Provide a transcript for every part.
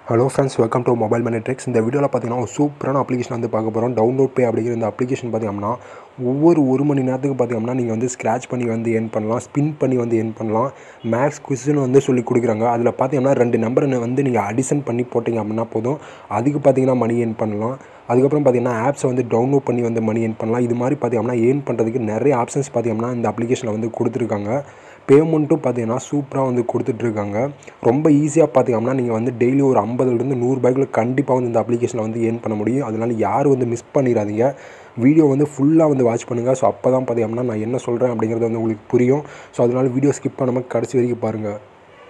hello friends welcome to mobile money tricks இந்த வீடியோவில் பார்த்தீங்கன்னா ஒரு சூப்பரான அப்ளிகேஷன் வந்து பார்க்க போகிறோம் டவுன்லோட் பே அப்படிங்கிற இந்த அப்ளிகேஷன் பார்த்தீங்கன்னா ஒவ்வொரு ஒரு மணி நேரத்துக்கு பார்த்தீங்கன்னா நீங்கள் வந்து ஸ்க்ராட்ச் பண்ணி வந்து என் பண்ணலாம் ஸ்பின் பண்ணி வந்து என் பண்ணலாம் மேக்ஸ் குவிஸ்னு வந்து சொல்லி கொடுக்குறாங்க அதில் பார்த்தீங்கன்னா ரெண்டு நம்பரை வந்து நீங்கள் அடிஷன் பண்ணி போட்டிங்க அப்படின்னா போதும் அதுக்கு பார்த்தீங்கன்னா மணி என் பண்ணலாம் அதுக்கப்புறம் பார்த்தீங்கன்னா ஆப்ஸை வந்து டவுன்லோட் பண்ணி வந்து மணி என் பண்ணலாம் இது மாதிரி பார்த்தீங்கன்னா ஏர்ன் பண்ணுறதுக்கு நிறைய ஆப்ஷன்ஸ் பார்த்தீங்கன்னா இந்த அப்ளிகேஷனில் வந்து கொடுத்துருக்காங்க பேமெண்ட்டும் பார்த்தீங்கன்னா சூப்பராக வந்து கொடுத்துட்ருக்காங்க ரொம்ப ஈஸியாக பார்த்தீங்கன்னா நீங்கள் வந்து டெய்லி ஒரு ஐம்பதுலேருந்து நூறுரூபாய்க்குள்ள கண்டிப்பாக வந்து இந்த அப்ளிகேஷனில் வந்து ஏர்ன் பண்ண முடியும் அதனால் யாரும் வந்து மிஸ் பண்ணிடாதீங்க வீடியோ வந்து ஃபுல்லாக வந்து வாட்ச் பண்ணுங்கள் ஸோ அப்போ தான் பார்த்தீங்கன்னா நான் என்ன சொல்கிறேன் அப்படிங்கிறது வந்து உங்களுக்கு புரியும் ஸோ அதனால் வீடியோ ஸ்கிப் பண்ணாமல் கடைசி வரைக்கும் பாருங்கள்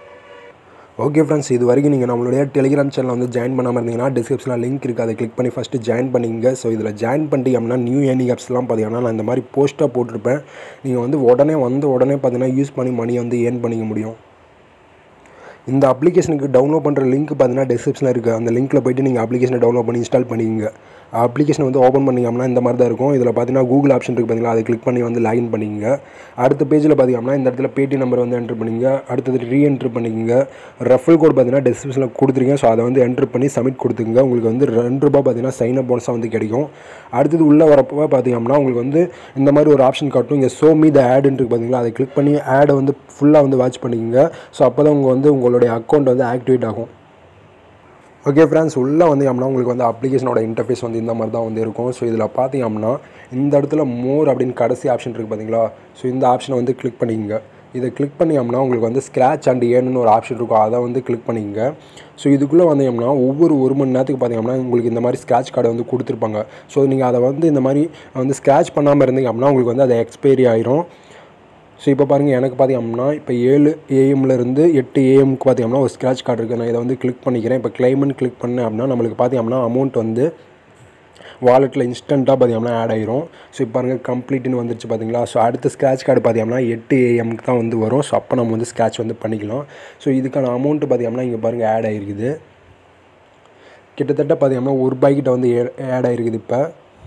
ஓகே ஃப்ரெண்ட்ஸ் இது வரைக்கும் நீங்கள் நம்மளுடைய டெலிகிராம் சேனல் வந்து ஜாயின் பண்ணாமல் இருந்தீங்கன்னா டிஸ்கிரிப்ஷனில் லிங்க் இருக்குது அதை கிளிக் பண்ணி ஃபஸ்ட்டு ஜாயின் பண்ணிங்க ஸோ இதில் ஜாயின் பண்ணிட்டீங்க அப்படின்னா நியூ ஏர்னிங் ஆப்ஸ்லாம் பார்த்தீங்கன்னா நான் இந்த மாதிரி போஸ்ட்டாக போட்டிருப்பேன் நீங்கள் வந்து உடனே வந்த உடனே பார்த்தீங்கன்னா யூஸ் பண்ணி மணி வந்து ஏர்ன் பண்ணிக்க முடியும் இந்த அப்ளிகேஷனுக்கு டவுன்லோட் பண்ணுற லிங்க் பார்த்தீங்கன்னா டிஸ்கிரிப்ஷனில் இருக்குது அந்த லிங்க்கில் போய்ட்டு நீங்கள் அப்ளிகேஷனை டவுன்லோட் பண்ணி இன்ஸ்டால் பண்ணிக்கங்க அப்ளிகேஷன் வந்து ஓப்பன் பண்ணிங்கன்னா இந்த மாதிரி தான் இருக்கும் இதில் பார்த்தீங்கன்னா கூகுள் ஆப்ஷன் இருக்குது பார்த்தீங்களா அதை கிளிக் பண்ணி வந்து லாகின் பண்ணிக்கங்க அடுத்த பேஜில் பார்த்தீங்கன்னா இந்த இடத்துல பேடி நம்பர் வந்து என்ட்ரு பண்ணிங்க அடுத்தது ரீஎன்ட்ரு பண்ணிக்கங்க ரெஃபல் கோட் பார்த்தீங்கன்னா டிஸ்கிரிப்ஷனில் கொடுத்துருக்கீங்க ஸோ அதை வந்து என்ட்ரு பண்ணி சப்மிட் கொடுத்துங்க உங்களுக்கு வந்து ரெண்டு ரூபா பார்த்தீங்கன்னா சைன் அப் போனஸாக வந்து கிடைக்கும் அடுத்தது உள்ளே வரப்போ பார்த்தீங்கன்னா உங்களுக்கு வந்து இந்த மாதிரி ஒரு ஆப்ஷன் காட்டும் இங்கே சோ மீ த ஆடுன்னு இருக்கு பார்த்தீங்களா அதை கிளிக் பண்ணி ஆடை வந்து ஃபுல்லாக வந்து வாட்ச் பண்ணிக்கங்க ஸோ அப்போ தான் உங்கள் வந்து உங்களுடைய அக்கௌண்ட் வந்து ஆக்டிவேட் ஆகும் ஓகே ஃப்ரெண்ட்ஸ் உள்ளே வந்து அப்படின்னா உங்களுக்கு வந்து அப்ளிகேஷனோட இன்டர்ஃபேஸ் வந்து இந்த மாதிரி தான் வந்து இருக்கும் ஸோ இதில் பார்த்தீங்க அப்படின்னா இந்த இடத்துல மோர் அப்படின்னு கடைசி ஆப்ஷன் இருக்குது பார்த்தீங்களா ஸோ இந்த ஆப்ஷனை வந்து கிளிக் பண்ணிக்கங்க இதை கிளிக் பண்ணி அப்படின்னா உங்களுக்கு வந்து ஸ்க்ராட்ச் அண்ட் ஏன்னு ஒரு ஆப்ஷன் இருக்கும் அதை வந்து கிளிக் பண்ணிக்கங்க ஸோ இதுக்குள்ளே வந்தீங்கன்னா ஒவ்வொரு ஒரு மணி நேரத்துக்கு பார்த்தீங்கன்னா உங்களுக்கு இந்த மாதிரி ஸ்க்ராட்ச் கார்டை வந்து கொடுத்துருப்பாங்க ஸோ நீங்கள் அதை வந்து இந்த மாதிரி வந்து ஸ்க்ராட்ச் பண்ணாமல் இருந்தீங்க அப்படின்னா உங்களுக்கு வந்து அது எக்ஸ்பைரி ஆயிரும் ஸோ இப்போ பாருங்கள் எனக்கு பார்த்தீங்கன்னா இப்போ ஏழு ஏஎம்லேருந்து எட்டு ஏஎம்க்கு பார்த்தீங்கன்னா ஒரு ஸ்க்ராட்ச் கார்டு இருக்குது நான் இதை வந்து கிளிக் பண்ணிக்கிறேன் இப்போ கிளைம்னு கிளிக் பண்ணேன் அப்படின்னா நம்மளுக்கு பார்த்தீங்கன்னா அமௌண்ட் வந்து வாலெட்டில் இன்ஸ்டண்ட்டாக பார்த்தீங்கன்னா ஆட் ஆயிரும் ஸோ இப்போ பாருங்கள் கம்ப்ளீட்னு வந்துருச்சு பார்த்தீங்களா ஸோ அடுத்த ஸ்க்ராட்ச் கார்டு பார்த்தீங்கன்னா எட்டு ஏஎம்க்கு தான் வந்து வரும் ஸோ அப்போ நம்ம வந்து ஸ்க்ராட்ச் வந்து பண்ணிக்கலாம் ஸோ இதுக்கான அமௌண்ட்டு பார்த்தீங்கன்னா இங்கே பாருங்கள் ஆட் ஆகிருக்குது கிட்டத்தட்ட பார்த்தீங்கன்னா ஒரு ரூபாய்க்கிட்ட வந்து ஆட் ஆகிருக்குது இப்போ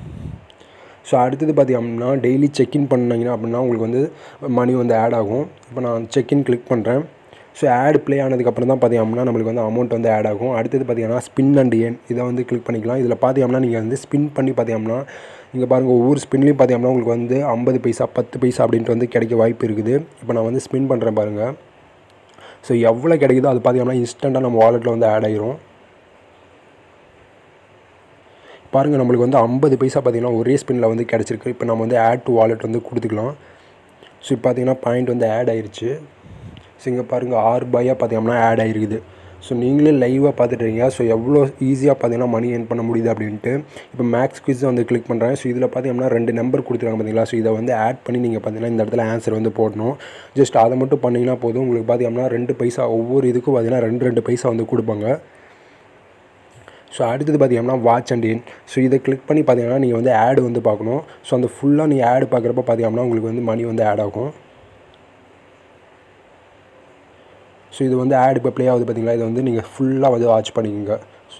ஸோ அடுத்தது பார்த்தீங்கன்னா டெய்லி செக்இன் பண்ணிங்கன்னா அப்படின்னா உங்களுக்கு வந்து மணி வந்து ஆட் ஆகும் இப்போ நான் செக்இன் கிளிக் பண்ணுறேன் ஸோ ஆட் ப்ளே ஆனதுக்கப்புறம் தான் பார்த்தீங்கன்னா நம்மளுக்கு வந்து அமௌண்ட் வந்து ஆட் ஆகும் அடுத்தது பார்த்தீங்கன்னா ஸ்பின் அண்ட் ஏன் இதை வந்து கிளிக் பண்ணிக்கலாம் இதில் பார்த்தீங்கன்னா நீங்கள் வந்து ஸ்பின் பண்ணி பார்த்தீங்கன்னா இங்கே பாருங்கள் ஒவ்வொரு ஸ்பின்லேயும் பார்த்தீங்கன்னா உங்களுக்கு வந்து ஐம்பது பைசா பத்து பைசா அப்படின்ட்டு வந்து கிடைக்க வாய்ப்பு இருக்குது இப்போ நான் வந்து ஸ்பின் பண்ணுறேன் பாருங்கள் ஸோ எவ்வளோ கிடைக்குதோ அது பார்த்தீங்கன்னா இன்ஸ்டண்ட்டாக நம்ம வாலெட்டில் வந்து ஆட் ஆயிரும் பாருங்கள் நம்மளுக்கு வந்து ஐம்பது பைசா பார்த்திங்கன்னா ஒரே ஸ்பின்னில் வந்து கிடச்சிருக்கு இப்போ நம்ம வந்து ஆட் டு வாலெட் வந்து கொடுத்துக்கலாம் ஸோ இப்போ பார்த்தீங்கன்னா பாயிண்ட் வந்து ஆட் ஆயிருச்சு ஸோ இங்கே பாருங்கள் ஆறு ரூபாயாக பார்த்தீங்கன்னா ஆட் ஆகிருக்குது ஸோ நீங்களே லைவாக பார்த்துட்ருக்கீங்க ஸோ எவ்வளோ ஈஸியாக பார்த்தீங்கன்னா மணி ஏர்ன் பண்ண முடியுது அப்படின்ட்டு இப்போ மேக்ஸ் குவிஸ் வந்து கிளிக் பண்ணுறேன் ஸோ இதில் பார்த்தீங்கன்னா ரெண்டு நம்பர் கொடுத்துருக்காங்க பார்த்தீங்களா ஸோ இதை வந்து ஆட் பண்ணி நீங்கள் பார்த்தீங்கன்னா இந்த இடத்துல ஆன்சர் வந்து போடணும் ஜஸ்ட் அதை மட்டும் பண்ணிங்கன்னா போதும் உங்களுக்கு பார்த்தீங்கன்னா ரெண்டு பைசா ஒவ்வொரு இதுக்கும் பார்த்தீங்கன்னா ரெண்டு ரெண்டு பைசா வந்து கொடுப்பாங்க ஸோ அடுத்தது பார்த்தீங்கன்னா வாட்ச் அண்ட் இன் ஸோ இதை கிளிக் பண்ணி பார்த்தீங்கன்னா நீங்கள் வந்து ஆடு வந்து பார்க்கணும் ஸோ அந்த ஃபுல்லாக நீங்கள் ஆடு பார்க்குறப்ப பார்த்தீங்கன்னா உங்களுக்கு வந்து மணி வந்து ஆட் ஆகும் ஸோ இது வந்து ஆட் இப்போ ப்ளே ஆகுது பார்த்தீங்களா இதை வந்து நீங்கள் ஃபுல்லாக வந்து வாட்ச் பண்ணிக்கோங்க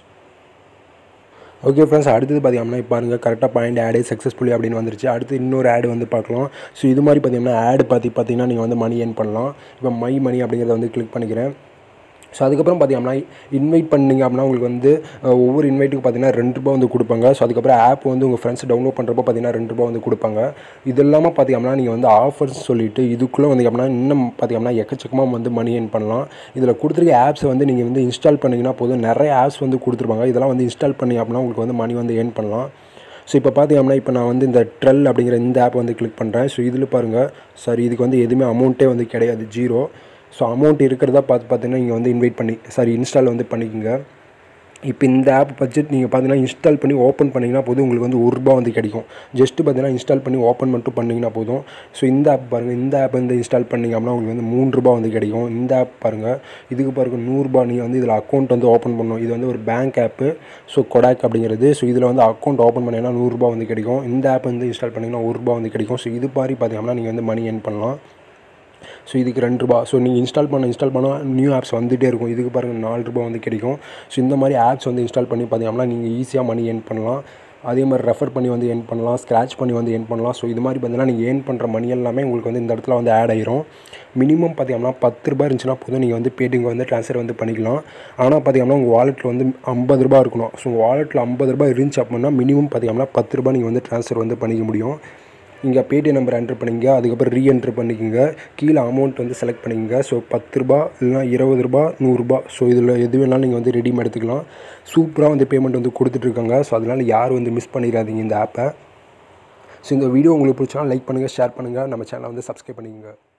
ஓகே ஃப்ரெண்ட்ஸ் அடுத்தது பார்த்தீங்கன்னா இப்போ பாருங்கள் கரெக்டாக பாயிண்ட் ஆடு சக்ஸஸ்ஃபுல்லி அப்படின்னு வந்துருச்சு அடுத்து இன்னொரு ஆடு வந்து பார்க்கலாம் ஸோ இது மாதிரி பார்த்தீங்கன்னா ஆடு பார்த்து பார்த்தீங்கன்னா நீங்கள் வந்து மணி ஏர்ன் பண்ணலாம் இப்போ மை மணி அப்படிங்கிறத வந்து கிளிக் பண்ணிக்கிறேன் ஸோ அதுக்கப்புறம் பார்த்தீங்கன்னா இன்வைட் பண்ணிங்க அப்படின்னா உங்களுக்கு வந்து ஒவ்வொரு இன்வைட்டுக்கு பார்த்தீங்கன்னா ரெண்டு ரூபா வந்து கொடுப்பாங்க ஸோ அதுக்கப்புறம் ஆப் வந்து உங்கள் ஃப்ரெண்ட்ஸ் டவுன்லோட் பண்ணுறப்போ பார்த்தீங்கன்னா ரெண்டு ரூபா வந்து கொடுப்பாங்க இது இல்லாமல் பார்த்தீங்கன்னா நீங்கள் வந்து ஆஃபர்ஸ் சொல்லிவிட்டு இதுக்குள்ளே வந்து அப்படின்னா இன்னும் பார்த்தீங்கன்னா எக்கச்சக்கமாக வந்து மணி ஏர்ன் பண்ணலாம் இதில் கொடுத்துருக்க ஆப்ஸை வந்து நீங்கள் வந்து இன்ஸ்டால் பண்ணிங்கன்னா போதும் நிறைய ஆப்ஸ் வந்து கொடுத்துருப்பாங்க இதெல்லாம் வந்து இன்ஸ்டால் பண்ணி அப்படின்னா உங்களுக்கு வந்து மணி வந்து ஏர்ன் பண்ணலாம் ஸோ இப்போ பார்த்தீங்கன்னா இப்போ நான் வந்து இந்த ட்ரெல் அப்படிங்கிற இந்த ஆப் வந்து கிளிக் பண்ணுறேன் ஸோ இதில் பாருங்கள் சாரி இதுக்கு வந்து எதுவுமே அமௌண்ட்டே வந்து கிடையாது ஜீரோ ஸோ அமௌண்ட் இருக்கிறதா பார்த்து பார்த்தீங்கன்னா நீங்கள் வந்து இன்வைட் பண்ணி சாரி இன்ஸ்டால் வந்து பண்ணிக்கோங்க இப்போ இந்த ஆப் பட்ஜெட் நீங்கள் பார்த்தீங்கன்னா இன்ஸ்டால் பண்ணி ஓப்பன் பண்ணிங்கன்னா போதும் உங்களுக்கு வந்து ஒரு ரூபா வந்து கிடைக்கும் ஜஸ்ட்டு பார்த்தீங்கன்னா இன்ஸ்டால் பண்ணி ஓப்பன் மட்டும் பண்ணிங்கன்னா போதும் ஸோ இந்த ஆப் பாருங்கள் இந்த ஆப் வந்து இன்ஸ்டால் பண்ணிங்க அப்படின்னா உங்களுக்கு வந்து மூணு ரூபா வந்து கிடைக்கும் இந்த ஆப் பாருங்கள் இதுக்கு பாருங்கள் நூறுரூபா நீங்கள் வந்து இதில் அக்கௌண்ட் வந்து ஓப்பன் பண்ணணும் இது வந்து ஒரு பேங்க் ஆப்பு ஸோ கொடாக் அப்படிங்கிறது ஸோ இதில் வந்து அக்கௌண்ட் ஓப்பன் பண்ணிங்கன்னா நூறுரூபா வந்து கிடைக்கும் இந்த ஆப் வந்து இன்ஸ்டால் பண்ணிங்கன்னா ஒரு ரூபா வந்து கிடைக்கும் ஸோ இது மாதிரி பார்த்தீங்கன்னா நீங்கள் வந்து மணி ஏர்ன் பண்ணலாம் ஸோ இதுக்கு ரெண்டு ரூபா ஸோ நீங்கள் இன்ஸ்டால் பண்ண இன்ஸ்டால் பண்ணால் நியூ ஆப்ஸ் வந்துகிட்டே இருக்கும் இதுக்கு பாருங்கள் நாலு ரூபா வந்து கிடைக்கும் ஸோ இந்த மாதிரி ஆப்ஸ் வந்து இன்ஸ்டால் பண்ணி பார்த்தீங்கன்னா நீங்கள் ஈஸியாக மணி ஏர்ன் பண்ணலாம் அதே மாதிரி ரெஃபர் பண்ணி வந்து ஏர்ன் பண்ணலாம் ஸ்க்ராட்ச் பண்ணி வந்து ஏர்ன் பண்ணலாம் ஸோ இது மாதிரி பார்த்தீங்கன்னா நீங்கள் ஏர்ன் பண்ணுற மணி எல்லாமே உங்களுக்கு வந்து இந்த இடத்துல வந்து ஆட் ஆயிரும் மினிமம் பார்த்தீங்கன்னா பத்து ரூபாய் இருந்துச்சுன்னா போதும் நீங்கள் வந்து பேடிஎம் வந்து ட்ரான்ஸ்ஃபர் வந்து பண்ணிக்கலாம் ஆனால் பார்த்தீங்கன்னா உங்கள் வாலெட்டில் வந்து ஐம்பது ரூபாய் இருக்கணும் ஸோ உங்கள் வாலெட்டில் ஐம்பது ரூபாய் இருந்துச்சு அப்படின்னா மினிமம் பார்த்தீங்கன்னா பத்து ரூபாய் நீங்கள் வந்து ட்ரான்ஸ்ஃபர் வந்து பண்ணிக்க முடியும் இங்கே பேடிஎம் நம்பர் என்ட்ரு பண்ணிங்க அதுக்கப்புறம் ரீஎன்ட்ரு பண்ணிக்கோங்க கீழே அமௌண்ட் வந்து செலக்ட் பண்ணிக்கங்க ஸோ பத்து ரூபா இல்லைனா இருபது ரூபா நூறுரூபா ஸோ இதில் எது வேணாலும் நீங்கள் வந்து ரெடியும் எடுத்துக்கலாம் சூப்பராக வந்து பேமெண்ட் வந்து கொடுத்துட்ருக்காங்க ஸோ அதனால் யாரும் வந்து மிஸ் பண்ணிடாதீங்க இந்த ஆப்பை ஸோ இந்த வீடியோ உங்களுக்கு பிடிச்சா லைக் பண்ணுங்கள் ஷேர் பண்ணுங்கள் நம்ம சேனலை வந்து சப்ஸ்கிரைப் பண்ணிக்கோங்க